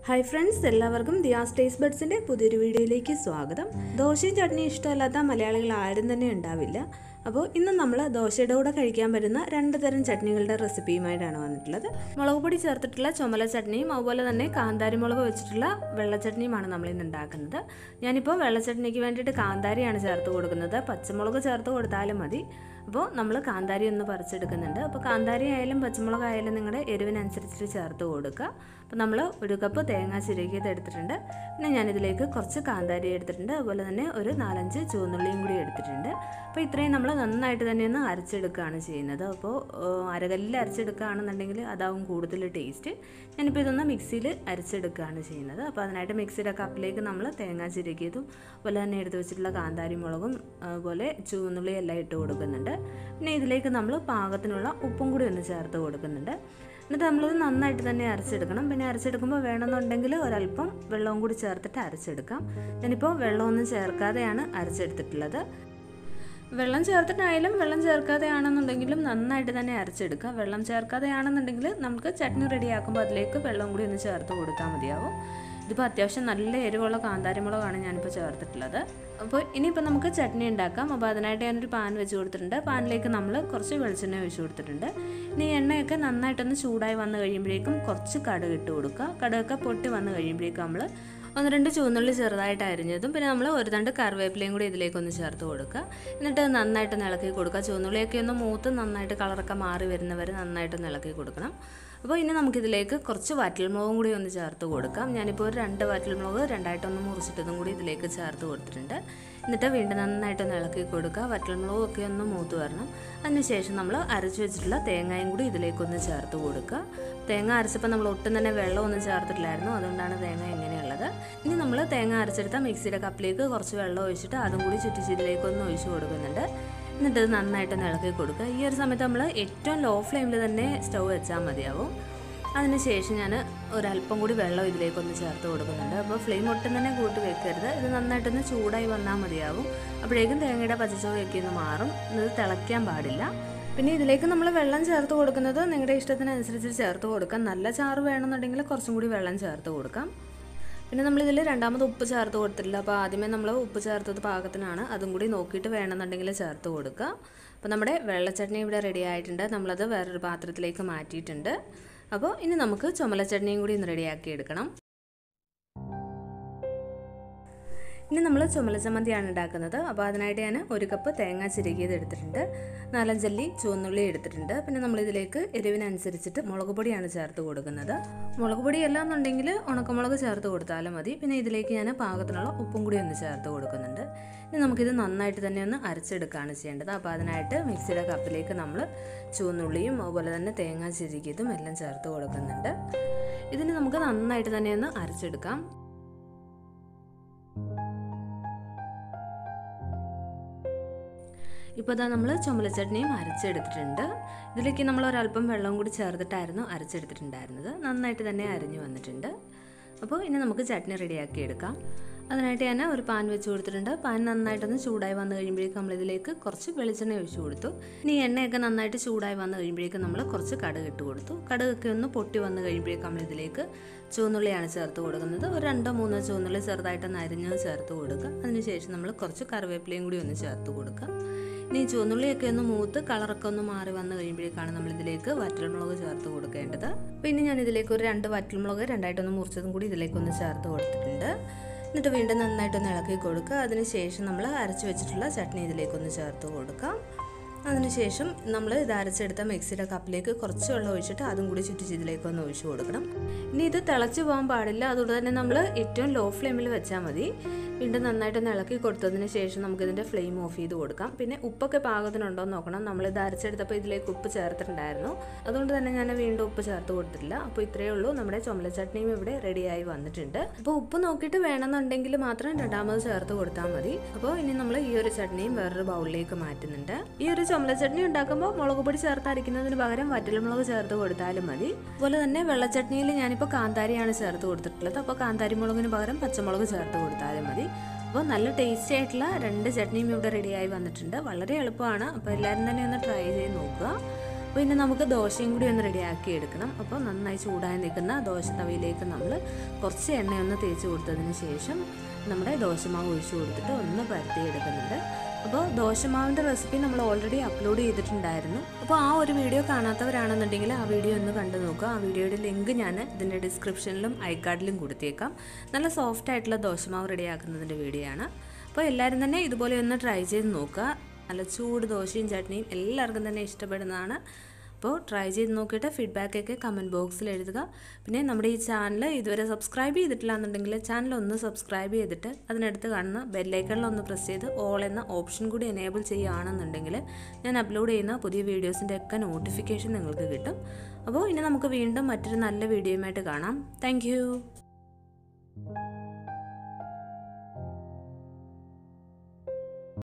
hi friends എല്ലാവർക്കും Diaz taste ബഡ്സിൻ്റെ പുതിയൊരു വീഡിയോയിലേക്ക് സ്വാഗതം ദോശയും ചട്നിയും ഇഷ്ടമല്ലാത്ത മലയാളികൾ ആരും തന്നെ ഉണ്ടാവില്ല അപ്പോൾ ഇന്ന് നമ്മൾ ദോശയുടെ കൂടെ കഴിക്കാൻ പറ്റുന്ന രണ്ട് തരം ചട്നികളുടെ റെസിപ്പിയുമായിട്ടാണ് വന്നിട്ടുള്ളത് മുളക് പൊടി ചേർത്തിട്ടുള്ള ചുമല ചട്നിയും അതുപോലെ തന്നെ കാന്താരി മുളക് വെച്ചിട്ടുള്ള വെള്ള ചട്നിയുമാണ് നമ്മൾ ഇന്ന് ഉണ്ടാക്കുന്നത് ഞാനിപ്പോൾ വെള്ള ചട്നിക്ക് വേണ്ടിയിട്ട് കാന്താരിയാണ് ചേർത്ത് കൊടുക്കുന്നത് പച്ചമുളക് ചേർത്ത് കൊടുത്താലും മതി അപ്പോൾ നമ്മൾ കാന്താരി ഒന്ന് പറിച്ചെടുക്കുന്നുണ്ട് അപ്പോൾ കാന്താരി ആയാലും പച്ചമുളക് ആയാലും നിങ്ങളുടെ എരിവിനനുസരിച്ചിട്ട് ചേർത്ത് കൊടുക്കുക അപ്പോൾ നമ്മൾ ഒരു കപ്പ് തേങ്ങ ചിരകിയത് എടുത്തിട്ടുണ്ട് പിന്നെ ഞാനിതിലേക്ക് കുറച്ച് കാന്താരി എടുത്തിട്ടുണ്ട് അതുപോലെ തന്നെ ഒരു നാലഞ്ച് ചുവന്നുള്ളിയും കൂടി എടുത്തിട്ടുണ്ട് അപ്പോൾ ഇത്രയും നമ്മൾ നന്നായിട്ട് തന്നെ ഒന്ന് അരച്ചെടുക്കുകയാണ് ചെയ്യുന്നത് അപ്പോൾ അരകല്ലിൽ അരച്ചെടുക്കുകയാണെന്നുണ്ടെങ്കിൽ അതാവും കൂടുതൽ ടേസ്റ്റ് ഞാനിപ്പോൾ ഇതൊന്ന് മിക്സിയിൽ അരച്ചെടുക്കുകയാണ് ചെയ്യുന്നത് അപ്പോൾ അതിനായിട്ട് മിക്സിയുടെ കപ്പിലേക്ക് നമ്മൾ തേങ്ങ ചിരകിയതും അതുപോലെ തന്നെ എടുത്ത് വെച്ചിട്ടുള്ള കാന്താരി മുളകും അതുപോലെ ചുവന്നുള്ളി എല്ലാം ഇട്ട് കൊടുക്കുന്നുണ്ട് പിന്നെ ഇതിലേക്ക് നമ്മൾ പാകത്തിനുള്ള ഉപ്പും കൂടി ഒന്ന് ചേർത്ത് കൊടുക്കുന്നുണ്ട് എന്നിട്ട് നമ്മളത് നന്നായിട്ട് തന്നെ അരച്ചെടുക്കണം പിന്നെ അരച്ചെടുക്കുമ്പോൾ വേണമെന്നുണ്ടെങ്കിൽ ഒരല്പം വെള്ളവും കൂടി ചേർത്തിട്ട് അരച്ചെടുക്കാം ഞാനിപ്പോൾ വെള്ളമൊന്നും ചേർക്കാതെയാണ് അരച്ചെടുത്തിട്ടുള്ളത് വെള്ളം ചേർത്തിട്ടായാലും വെള്ളം ചേർക്കാതെയാണെന്നുണ്ടെങ്കിലും നന്നായിട്ട് തന്നെ അരച്ചെടുക്കുക വെള്ളം ചേർക്കാതെയാണെന്നുണ്ടെങ്കിൽ നമുക്ക് ചട്നി റെഡിയാക്കുമ്പോൾ അതിലേക്ക് വെള്ളം കൂടി ഒന്ന് ചേർത്ത് കൊടുത്താൽ മതിയാവും ഇതിപ്പോൾ അത്യാവശ്യം നല്ല എരിവുള്ള കാന്താരിമുളകാണ് ഞാനിപ്പോൾ ചേർത്തിട്ടുള്ളത് അപ്പോൾ ഇനിയിപ്പോൾ നമുക്ക് ചട്നി ഉണ്ടാക്കാം അപ്പോൾ അതിനായിട്ട് ഞാനൊരു പാൻ വെച്ച് കൊടുത്തിട്ടുണ്ട് പാനിലേക്ക് നമ്മൾ കുറച്ച് വെളിച്ചെണ്ണ ഒഴിച്ച് കൊടുത്തിട്ടുണ്ട് ഇനി എണ്ണയൊക്കെ നന്നായിട്ടൊന്ന് ചൂടായി വന്നു കഴിയുമ്പോഴേക്കും കുറച്ച് കടുക് ഇട്ട് കൊടുക്കുക കടുകൊക്കെ പൊട്ടി വന്നു കഴിയുമ്പോഴേക്കും നമ്മൾ ഒന്ന് രണ്ട് ചുവന്നുള്ളി ചെറുതായിട്ട് അരിഞ്ഞതും പിന്നെ നമ്മൾ ഒരു രണ്ട് കറിവേപ്പിലയും കൂടി ഇതിലേക്കൊന്ന് ചേർത്ത് കൊടുക്കുക എന്നിട്ട് നന്നായിട്ട് ഇളക്കി കൊടുക്കുക ചുവന്നുള്ളിയൊക്കെ ഒന്ന് മൂത്ത് നന്നായിട്ട് കളറൊക്കെ മാറി വരുന്നവരെ നന്നായിട്ട് ഇളക്കി കൊടുക്കണം അപ്പോൾ ഇനി നമുക്കിതിലേക്ക് കുറച്ച് വറ്റൽമുളകും കൂടി ഒന്ന് ചേർത്ത് കൊടുക്കാം ഞാനിപ്പോൾ ഒരു രണ്ട് വറ്റൽമുളക് രണ്ടായിട്ടൊന്ന് മുറിച്ചിട്ടതും കൂടി ഇതിലേക്ക് ചേർത്ത് കൊടുത്തിട്ടുണ്ട് എന്നിട്ട് വീണ്ടും നന്നായിട്ടൊന്ന് ഇളക്കി കൊടുക്കുക വറ്റൽമുളകും ഒക്കെ ഒന്ന് മൂത്ത് വരണം അതിനുശേഷം നമ്മൾ അരച്ച് വെച്ചിട്ടുള്ള തേങ്ങയും കൂടി ഇതിലേക്കൊന്ന് ചേർത്ത് കൊടുക്കുക തേങ്ങ അരച്ചപ്പോൾ നമ്മൾ ഒട്ടും തന്നെ വെള്ളമൊന്നും ചേർത്തിട്ടില്ലായിരുന്നു അതുകൊണ്ടാണ് തേങ്ങ ഇങ്ങനെയുള്ളത് ഇനി നമ്മൾ തേങ്ങ അരച്ചെടുത്ത മിക്സിയുടെ കപ്പിലേക്ക് കുറച്ച് വെള്ളം ഒഴിച്ചിട്ട് അതും കൂടി ചുറ്റിച്ച് ഇതിലേക്കൊന്ന് ഒഴിച്ച് കൊടുക്കുന്നുണ്ട് എന്നിട്ട് ഇത് നന്നായിട്ട് ഇളക്കി കൊടുക്കുക ഈ ഒരു സമയത്ത് നമ്മൾ ഏറ്റവും ലോ ഫ്ലെയിമിൽ തന്നെ സ്റ്റൗ വെച്ചാൽ മതിയാവും അതിനുശേഷം ഞാൻ ഒരല്പം കൂടി വെള്ളം ഇതിലേക്കൊന്ന് ചേർത്ത് കൊടുക്കുന്നുണ്ട് അപ്പോൾ ഫ്ലെയിം ഒട്ടും തന്നെ കൂട്ടി വെക്കരുത് ഇത് നന്നായിട്ടൊന്ന് ചൂടായി വന്നാൽ മതിയാവും അപ്പോഴേക്കും തേങ്ങയുടെ പച്ചച്ചുവയൊക്കെ ഒന്ന് മാറും ഇത് തിളയ്ക്കാൻ പാടില്ല പിന്നെ ഇതിലേക്ക് നമ്മൾ വെള്ളം ചേർത്ത് കൊടുക്കുന്നത് നിങ്ങളുടെ ഇഷ്ടത്തിനനുസരിച്ച് ചേർത്ത് കൊടുക്കാം നല്ല ചാറ് വേണമെന്നുണ്ടെങ്കിൽ കുറച്ചും കൂടി വെള്ളം ചേർത്ത് കൊടുക്കാം പിന്നെ നമ്മളിതിൽ രണ്ടാമത് ഉപ്പ് ചേർത്ത് കൊടുത്തിട്ടില്ല അപ്പോൾ ആദ്യമേ നമ്മൾ ഉപ്പ് ചേർത്തത് പാകത്തിനാണ് അതും കൂടി നോക്കിയിട്ട് വേണമെന്നുണ്ടെങ്കിൽ ചേർത്ത് കൊടുക്കുക അപ്പോൾ നമ്മുടെ വെള്ളച്ചട്നി ഇവിടെ റെഡി ആയിട്ടുണ്ട് നമ്മളത് വേറൊരു പാത്രത്തിലേക്ക് മാറ്റിയിട്ടുണ്ട് അപ്പോൾ ഇനി നമുക്ക് ചുമല ചട്നിയും കൂടി ഒന്ന് റെഡിയാക്കി എടുക്കണം ഇനി നമ്മൾ ചുമല ചമ്മന്തിയാണ് ഉണ്ടാക്കുന്നത് അപ്പോൾ അതിനായിട്ട് ഞാൻ ഒരു കപ്പ് തേങ്ങ ചിരകിയത് എടുത്തിട്ടുണ്ട് നാലഞ്ചല്ലി ചുവന്നുള്ളി എടുത്തിട്ടുണ്ട് പിന്നെ നമ്മളിതിലേക്ക് എരിവിനനുസരിച്ചിട്ട് മുളക് പൊടിയാണ് ചേർത്ത് കൊടുക്കുന്നത് മുളക് പൊടി എല്ലാം എന്നുണ്ടെങ്കിൽ ഉണക്കമുളക് ചേർത്ത് കൊടുത്താലും മതി പിന്നെ ഇതിലേക്ക് ഞാൻ പാകത്തിനുള്ള ഉപ്പും കൂടി ഒന്ന് ചേർത്ത് കൊടുക്കുന്നുണ്ട് ഇനി നമുക്കിത് നന്നായിട്ട് തന്നെ ഒന്ന് അരച്ചെടുക്കുകയാണ് ചെയ്യേണ്ടത് അപ്പോൾ അതിനായിട്ട് മിക്സിയുടെ കപ്പിലേക്ക് നമ്മൾ ചുവന്നുള്ളിയും അതുപോലെ തന്നെ തേങ്ങ ചിരകിയതും എല്ലാം ചേർത്ത് കൊടുക്കുന്നുണ്ട് ഇതിന് നമുക്ക് നന്നായിട്ട് തന്നെ ഒന്ന് അരച്ചെടുക്കാം ഇപ്പോൾ ഇതാ നമ്മൾ ചുമലച്ചട്നിയും അരച്ചെടുത്തിട്ടുണ്ട് ഇതിലേക്ക് നമ്മൾ ഒരല്പം വെള്ളം കൂടി ചേർത്തിട്ടായിരുന്നു അരച്ചെടുത്തിട്ടുണ്ടായിരുന്നത് നന്നായിട്ട് തന്നെ അരിഞ്ഞു വന്നിട്ടുണ്ട് അപ്പോൾ ഇനി നമുക്ക് ചട്നി റെഡിയാക്കി എടുക്കാം അതിനായിട്ട് ഞാൻ ഒരു പാൻ വെച്ച് കൊടുത്തിട്ടുണ്ട് പാൻ നന്നായിട്ടൊന്ന് ചൂടായി വന്നു കഴിയുമ്പോഴേക്കും നമ്മളിതിലേക്ക് കുറച്ച് വെളിച്ചെണ്ണ ഒഴിച്ചു കൊടുത്തു ഇനി എണ്ണയൊക്കെ നന്നായിട്ട് ചൂടായി വന്നു കഴിയുമ്പോഴേക്കും നമ്മൾ കുറച്ച് കടുക് ഇട്ട് കൊടുത്തു കടുകൊക്കെ ഒന്ന് പൊട്ടി വന്നു കഴിയുമ്പോഴേക്കും നമ്മളിതിലേക്ക് ചുവന്നുള്ളിയാണ് ചേർത്ത് കൊടുക്കുന്നത് ഒരു രണ്ടോ മൂന്നോ ചുവന്നുള്ളി ചെറുതായിട്ടൊന്ന് അരിഞ്ഞ് ചേർത്ത് കൊടുക്കുക അതിനുശേഷം നമ്മൾ കുറച്ച് കറിവേപ്പിലയും കൂടി ഒന്ന് ചേർത്ത് കൊടുക്കുക ഇനി ചുവന്നുള്ളിയൊക്കെ ഒന്ന് മൂത്ത് കളറൊക്കെ ഒന്ന് മാറി വന്നു കഴിയുമ്പോഴേക്കാണ് നമ്മൾ ഇതിലേക്ക് വറ്റൽമുളക് ചേർത്ത് കൊടുക്കേണ്ടത് പിന്നെ ഞാൻ ഇതിലേക്ക് ഒരു രണ്ട് വറ്റൽമുളക് രണ്ടായിട്ടൊന്ന് മുറിച്ചതും കൂടി ഇതിലേക്കൊന്ന് ചേർത്ത് കൊടുത്തിട്ടുണ്ട് എന്നിട്ട് വീണ്ടും നന്നായിട്ടൊന്ന് ഇളക്കി കൊടുക്കുക അതിനുശേഷം നമ്മൾ അരച്ച് വെച്ചിട്ടുള്ള ചട്നി ഇതിലേക്കൊന്ന് ചേർത്ത് കൊടുക്കാം അതിനുശേഷം നമ്മൾ ഇത് അരച്ചെടുത്ത മിക്സിയുടെ കപ്പിലേക്ക് കുറച്ച് വെള്ളം ഒഴിച്ചിട്ട് അതും കൂടി ചുറ്റിച്ച് ഇതിലേക്ക് ഒന്ന് ഒഴിച്ചു കൊടുക്കണം ഇനി ഇത് തിളച്ച് പോകാൻ പാടില്ല അതുകൊണ്ട് തന്നെ നമ്മൾ ഏറ്റവും ലോ ഫ്ലെയിമിൽ വെച്ചാൽ മതി വീണ്ടും നന്നായിട്ടൊന്ന് ഇളക്കി കൊടുത്തതിന് ശേഷം നമുക്കിതിൻ്റെ ഫ്ലെയിം ഓഫ് ചെയ്ത് കൊടുക്കാം പിന്നെ ഉപ്പൊക്കെ പാകത്തിനുണ്ടോ എന്ന് നോക്കണം നമ്മളിത് അരച്ചെടുത്തപ്പോൾ ഇതിലേക്ക് ഉപ്പ് ചേർത്തിട്ടുണ്ടായിരുന്നു അതുകൊണ്ട് തന്നെ ഞാൻ വീണ്ടും ഉപ്പ് ചേർത്ത് കൊടുത്തിട്ടില്ല അപ്പോൾ ഇത്രയേ ഉള്ളൂ നമ്മുടെ ചുമല ചട്നിയും ഇവിടെ റെഡിയായി വന്നിട്ടുണ്ട് അപ്പോൾ ഉപ്പ് നോക്കിയിട്ട് വേണമെന്നുണ്ടെങ്കിൽ മാത്രം രണ്ടാമത് ചേർത്ത് കൊടുത്താൽ മതി അപ്പോൾ ഇനി നമ്മൾ ഈ ഒരു ചട്നിയും വേറൊരു ബൗളിലേക്ക് മാറ്റുന്നുണ്ട് ഈ ഒരു ചുമല ചട്നി ഉണ്ടാക്കുമ്പോൾ മുളക് പൊടി ചേർത്ത് അരയ്ക്കുന്നതിന് പകരം വറ്റൽമുളക് ചേർത്ത് കൊടുത്താലും മതി അതുപോലെ തന്നെ വെള്ളച്ചട്നിയിൽ ഞാനിപ്പോൾ കാന്താരിയാണ് ചേർത്ത് കൊടുത്തിട്ടുള്ളത് അപ്പോൾ കാന്താരി മുളകിന് പകരം പച്ചമുളക് ചേർത്ത് കൊടുത്താലും മതി അപ്പോൾ നല്ല ടേസ്റ്റി ആയിട്ടുള്ള രണ്ട് ചട്നിയും ഇവിടെ റെഡിയായി വന്നിട്ടുണ്ട് വളരെ എളുപ്പമാണ് അപ്പോൾ എല്ലാവരും തന്നെ ഒന്ന് ട്രൈ ചെയ്ത് നോക്കുക അപ്പോൾ ഇനി നമുക്ക് ദോശയും കൂടി ഒന്ന് റെഡിയാക്കി എടുക്കണം അപ്പോൾ നന്നായി ചൂടായി നിൽക്കുന്ന ദോശ തവയിലേക്ക് നമ്മൾ കുറച്ച് എണ്ണയൊന്ന് തേച്ച് കൊടുത്തതിന് ശേഷം നമ്മുടെ ദോശമാവ് ഒഴിച്ചു കൊടുത്തിട്ട് ഒന്ന് പരത്തി എടുക്കുന്നുണ്ട് അപ്പോൾ ദോശമാവിൻ്റെ റെസിപ്പി നമ്മൾ ഓൾറെഡി അപ്ലോഡ് ചെയ്തിട്ടുണ്ടായിരുന്നു അപ്പോൾ ആ ഒരു വീഡിയോ കാണാത്തവരാണെന്നുണ്ടെങ്കിൽ ആ വീഡിയോ ഒന്ന് കണ്ടു നോക്കുക ആ വീഡിയോയുടെ ലിങ്ക് ഞാൻ ഇതിൻ്റെ ഡിസ്ക്രിപ്ഷനിലും ഐക്കാർഡിലും കൊടുത്തേക്കാം നല്ല സോഫ്റ്റ് ആയിട്ടുള്ള ദോശമാവ് റെഡിയാക്കുന്നതിൻ്റെ വീഡിയോ ആണ് അപ്പോൾ എല്ലാവരും തന്നെ ഇതുപോലെ ഒന്ന് ട്രൈ ചെയ്ത് നോക്കുക നല്ല ചൂട് ദോശയും ചട്നിയും എല്ലാവർക്കും തന്നെ ഇഷ്ടപ്പെടുന്നതാണ് അപ്പോൾ ട്രൈ ചെയ്ത് നോക്കിയിട്ട് ഫീഡ്ബാക്കൊക്കെ കമൻറ്റ് ബോക്സിൽ എഴുതുക പിന്നെ നമ്മുടെ ഈ ചാനൽ ഇതുവരെ സബ്സ്ക്രൈബ് ചെയ്തിട്ടില്ല എന്നുണ്ടെങ്കിൽ ചാനൽ ഒന്ന് സബ്സ്ക്രൈബ് ചെയ്തിട്ട് അതിനടുത്ത് കാണുന്ന ബെല്ലൈക്കണിൽ ഒന്ന് പ്രസ് ചെയ്ത് ഓൾ എന്ന ഓപ്ഷൻ കൂടി എനേബിൾ ചെയ്യുകയാണെന്നുണ്ടെങ്കിൽ ഞാൻ അപ്ലോഡ് ചെയ്യുന്ന പുതിയ വീഡിയോസിൻ്റെ ഒക്കെ നോട്ടിഫിക്കേഷൻ നിങ്ങൾക്ക് കിട്ടും അപ്പോൾ ഇനി നമുക്ക് വീണ്ടും മറ്റൊരു നല്ല വീഡിയോയുമായിട്ട് കാണാം താങ്ക്